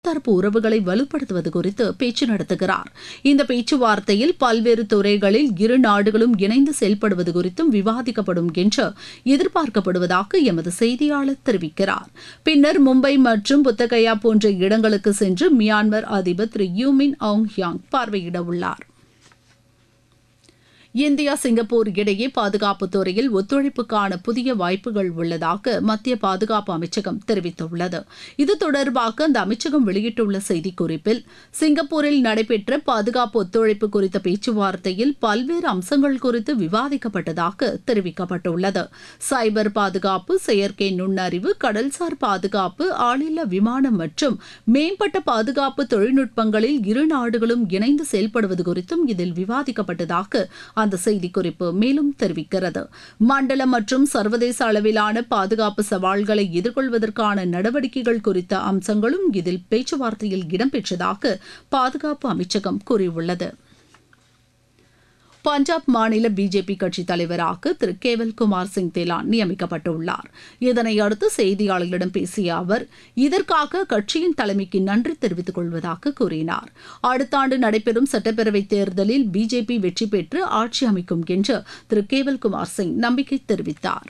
தரப்பு உறவுகளை வலுப்படுத்துவது குறித்து பேச்சு நடத்துகிறார் இந்த பேச்சுவார்த்தையில் பல்வேறு துறைகளில் இரு நாடுகளும் இணைந்து செயல்படுவது குறித்தும் விவாதிக்கப்படும் என்று எதிர்பார்க்கப்படுவதாக எமது செய்தியாளர் தெரிவிக்கிறார் பின்னர் மும்பை மற்றும் புத்தகயா போன்ற இடங்களுக்கு சென்று மியான்மர் அதிபர் திரு யூமின் ஆங் யாங் பார்வையிட உள்ளார் இந்தியா சிங்கப்பூர் இடையே பாதுகாப்பு துறையில் ஒத்துழைப்புக்கான புதிய வாய்ப்புகள் உள்ளதாக மத்திய பாதுகாப்பு அமைச்சகம் தெரிவித்துள்ளது இது தொடர்பாக அந்த அமைச்சகம் வெளியிட்டுள்ள செய்திக்குறிப்பில் சிங்கப்பூரில் நடைபெற்ற பாதுகாப்பு ஒத்துழைப்பு குறித்த பேச்சுவார்த்தையில் பல்வேறு அம்சங்கள் குறித்து விவாதிக்கப்பட்டதாக தெரிவிக்கப்பட்டுள்ளது சைபர் பாதுகாப்பு செயற்கை நுண்ணறிவு கடல்சார் பாதுகாப்பு ஆளில்லா விமானம் மற்றும் மேம்பட்ட பாதுகாப்பு தொழில்நுட்பங்களில் இரு நாடுகளும் இணைந்து செயல்படுவது குறித்தும் இதில் விவாதிக்கப்பட்டதாக அந்த செய்திக்குறிப்பு மேலும் தெரிவிக்கிறது மண்டல மற்றும் சர்வதேச அளவிலான பாதுகாப்பு சவால்களை எதிர்கொள்வதற்கான நடவடிக்கைகள் குறித்த அம்சங்களும் இதில் பேச்சுவார்த்தையில் இடம்பெற்றதாக பாதுகாப்பு அமைச்சகம் கூறியுள்ளது பஞ்சாப் மாநில பிஜேபி கட்சித் தலைவராக திரு கேவல் குமார் சிங் தேலான் நியமிக்கப்பட்டுள்ளார் இதனையடுத்து செய்தியாளர்களிடம் பேசிய அவர் இதற்காக கட்சியின் தலைமைக்கு நன்றி தெரிவித்துக் கொள்வதாக கூறினார் அடுத்த ஆண்டு நடைபெறும் சட்டப்பேரவைத் தேர்தலில் பிஜேபி வெற்றி பெற்று ஆட்சி அமைக்கும் என்று திரு கேவல் குமார் சிங் நம்பிக்கை தெரிவித்தார்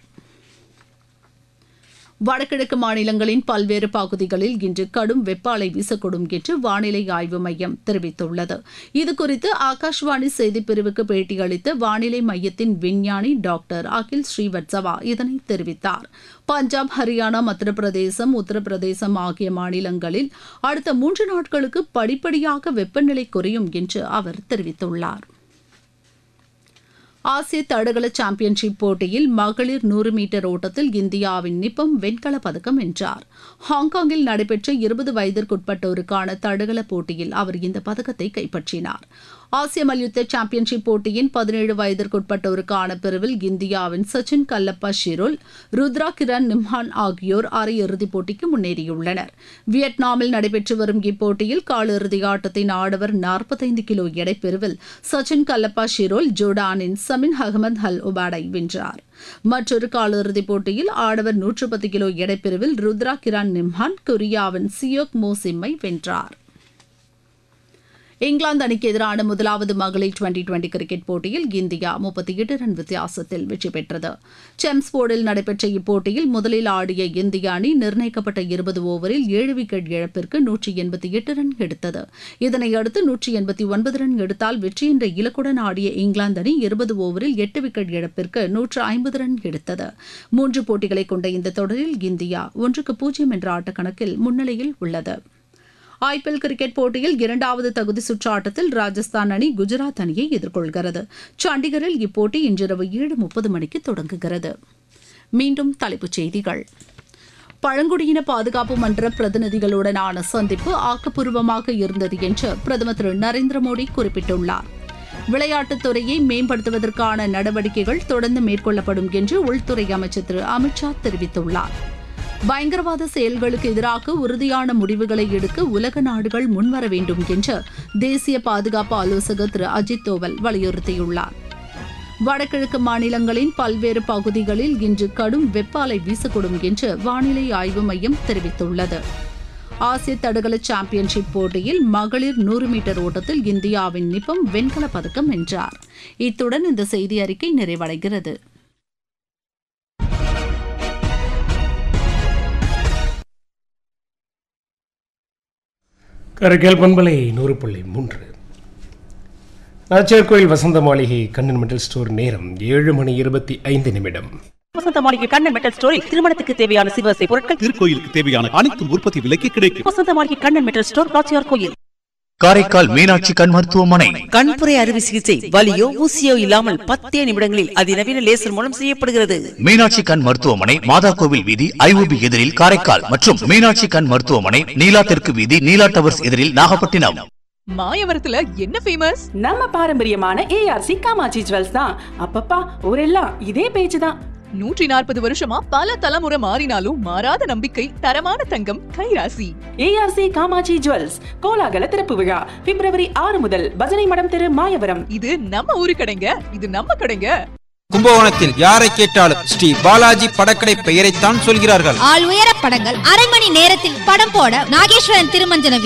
வடகிழக்கு மாநிலங்களின் பல்வேறு பகுதிகளில் இன்று கடும் வெப்ப அலை வீசக்கூடும் என்று வானிலை ஆய்வு மையம் தெரிவித்துள்ளது இதுகுறித்து ஆகாஷ்வாணி செய்திப்பிரிவுக்கு பேட்டியளித்த வானிலை மையத்தின் விஞ்ஞானி டாக்டர் அகில் ஸ்ரீவத்சவா இதனை தெரிவித்தார் பஞ்சாப் ஹரியானா மத்திய பிரதேசம் உத்தரப்பிரதேசம் ஆகிய மாநிலங்களில் அடுத்த மூன்று நாட்களுக்கு படிப்படியாக வெப்பநிலை குறையும் என்று அவர் தெரிவித்துள்ளார் ஆசிய தடகள சாம்பியன்ஷிப் போட்டியில் மகளிர் நூறு மீட்டர் ஓட்டத்தில் இந்தியாவின் நிப்பம் வெண்கலப் பதக்கம் வென்றார் ஹாங்காங்கில் நடைபெற்ற இருபது வயதிற்குட்பட்டோருக்கான தடகள போட்டியில் அவர் இந்த பதக்கத்தை கைப்பற்றினார் ஆசிய மல்யுத்த சாம்பியன்ஷிப் போட்டியின் பதினேழு வயதிற்குட்பட்டோருக்கான பிரிவில் இந்தியாவின் சச்சின் கல்லப்பா ஷிரோல் ருத்ரா கிரண் நிம்ஹான் ஆகியோர் அரையிறுதிப் போட்டிக்கு முன்னேறியுள்ளனர் வியட்நாமில் நடைபெற்று வரும் இப்போட்டியில் காலிறுதி ஆட்டத்தின் ஆடவர் நாற்பத்தைந்து கிலோ எடை பிரிவில் சச்சின் கல்லப்பா ஷிரோல் ஜோர்டானின் சமின் அகமது அல் உபாடை வென்றார் மற்றொரு காலிறுதிப் போட்டியில் ஆடவர் நூற்று பத்து கிலோ எடைப்பிரிவில் ருத்ரா கிரான் நிம்ஹான் கொரியாவின் சியோக் மோசிம்மை வென்றார் இங்கிலாந்து அணிக்கு எதிரான முதலாவது மகளிர் டுவெண்டி டுவெண்டி கிரிக்கெட் போட்டியில் இந்தியா முப்பத்தி எட்டு ரன் வித்தியாசத்தில் வெற்றி பெற்றது செம்ஸ்போர்டில் நடைபெற்ற இப்போட்டியில் முதலில் ஆடிய இந்திய அணி நிர்ணயிக்கப்பட்ட இருபது ஓவரில் ஏழு விக்கெட் இழப்பிற்கு நூற்றி எண்பத்தி எட்டு ரன் எடுத்தது இதனையடுத்து நூற்றி எண்பத்தி ஒன்பது ரன் எடுத்தால் வெற்றி என்ற இலக்குடன் ஆடிய இங்கிலாந்து அணி இருபது ஓவரில் எட்டு விக்கெட் இழப்பிற்கு நூற்று ஐம்பது ரன் எடுத்தது மூன்று போட்டிகளை கொண்ட இந்த தொடரில் இந்தியா ஒன்றுக்கு பூஜ்ஜியம் என்ற ஆட்டக்கணக்கில் முன்னிலையில் உள்ளது ஐபிஎல் கிரிக்கெட் போட்டியில் இரண்டாவது தகுதி சுற்று ஆட்டத்தில் ராஜஸ்தான் அணி குஜராத் அணியை எதிர்கொள்கிறது சண்டிகரில் இப்போட்டி இன்றிரவு ஏழு முப்பது மணிக்கு தொடங்குகிறது மீண்டும் தலைப்புச் செய்திகள் பழங்குடியின பாதுகாப்பு மன்ற பிரதிநிதிகளுடனான சந்திப்பு ஆக்கப்பூர்வமாக இருந்தது என்று பிரதமர் திரு நரேந்திர மோடி குறிப்பிட்டுள்ளார் விளையாட்டுத் துறையை மேம்படுத்துவதற்கான நடவடிக்கைகள் தொடர்ந்து மேற்கொள்ளப்படும் என்று உள்துறை அமைச்சர் திரு அமித்ஷா தெரிவித்துள்ளார் பயங்கரவாத செயல்களுக்கு எதிராக உறுதியான முடிவுகளை எடுக்க உலக நாடுகள் முன்வர வேண்டும் என்று தேசிய பாதுகாப்பு ஆலோசகர் திரு அஜித் தோவல் வலியுறுத்தியுள்ளார் வடகிழக்கு மாநிலங்களின் பல்வேறு பகுதிகளில் இன்று கடும் வெப்ப அலை வீசக்கூடும் என்று வானிலை ஆய்வு மையம் தெரிவித்துள்ளது ஆசிய தடகள சாம்பியன்ஷிப் போட்டியில் மகளிர் நூறு மீட்டர் ஓட்டத்தில் இந்தியாவின் நிபம் வெண்கலப் பதக்கம் வென்றார் இத்துடன் இந்த செய்தி அறிக்கை நிறைவடைகிறது கரகேல் பண்பலை நூறு புள்ளி மூன்று நாச்சியார் கோயில் வசந்த மாளிகை கண்ணன் மெட்டல் ஸ்டோர் நேரம் ஏழு மணி இருபத்தி ஐந்து நிமிடம் வசந்த மாளிகை கண்ணன் மெட்டல் ஸ்டோரில் திருமணத்துக்கு தேவையான சிவசை பொருட்கள் திருக்கோயிலுக்கு தேவையான அனைத்தும் உற்பத்தி விலைக்கு கிடைக்கும் வசந்த மாளிகை கண்ணன் மெட்டல் ஸ்டோர் நாச்சியார் கோயில் காரைக்கால் மீனாட்சி கண் மருத்துவமனை கண்புரை அறுவை சிகிச்சை வலியோ ஊசியோ இல்லாமல் பத்தே நிமிடங்களில் அதிநவீன லேசர் மூலம் செய்யப்படுகிறது மீனாட்சி கண் மருத்துவமனை மாதா கோவில் வீதி ஐஓபி எதிரில் காரைக்கால் மற்றும் மீனாட்சி கண் மருத்துவமனை நீலா தெற்கு வீதி நீலா டவர்ஸ் எதிரில் நாகப்பட்டினம் மாயவரத்துல என்ன ஃபேமஸ் நம்ம பாரம்பரியமான ஏஆர்சி காமாட்சி ஜுவல்ஸ் தான் அப்பப்பா ஊரெல்லாம் இதே பேச்சு தான் நூற்றி நாற்பது வருஷமா பல தலைமுறை மாறினாலும் மாறாத நம்பிக்கை தரமான தங்கம் கைராசி ஏஆர்சி காமாட்சி ஜுவல்ஸ் கோலாகல திறப்பு விழா பிப்ரவரி ஆறு முதல் பஜனை மடம் தெரு மாயவரம் இது நம்ம ஊரு கடைங்க இது நம்ம கடைங்க கும்பகோணத்தில் யாரை கேட்டாலும் ஸ்ரீ பாலாஜி படக்கடை பெயரைத்தான் சொல்கிறார்கள் ஆள் உயர படங்கள் அரை மணி நேரத்தில் படம் போட நாகேஸ்வரன் திருமஞ்சன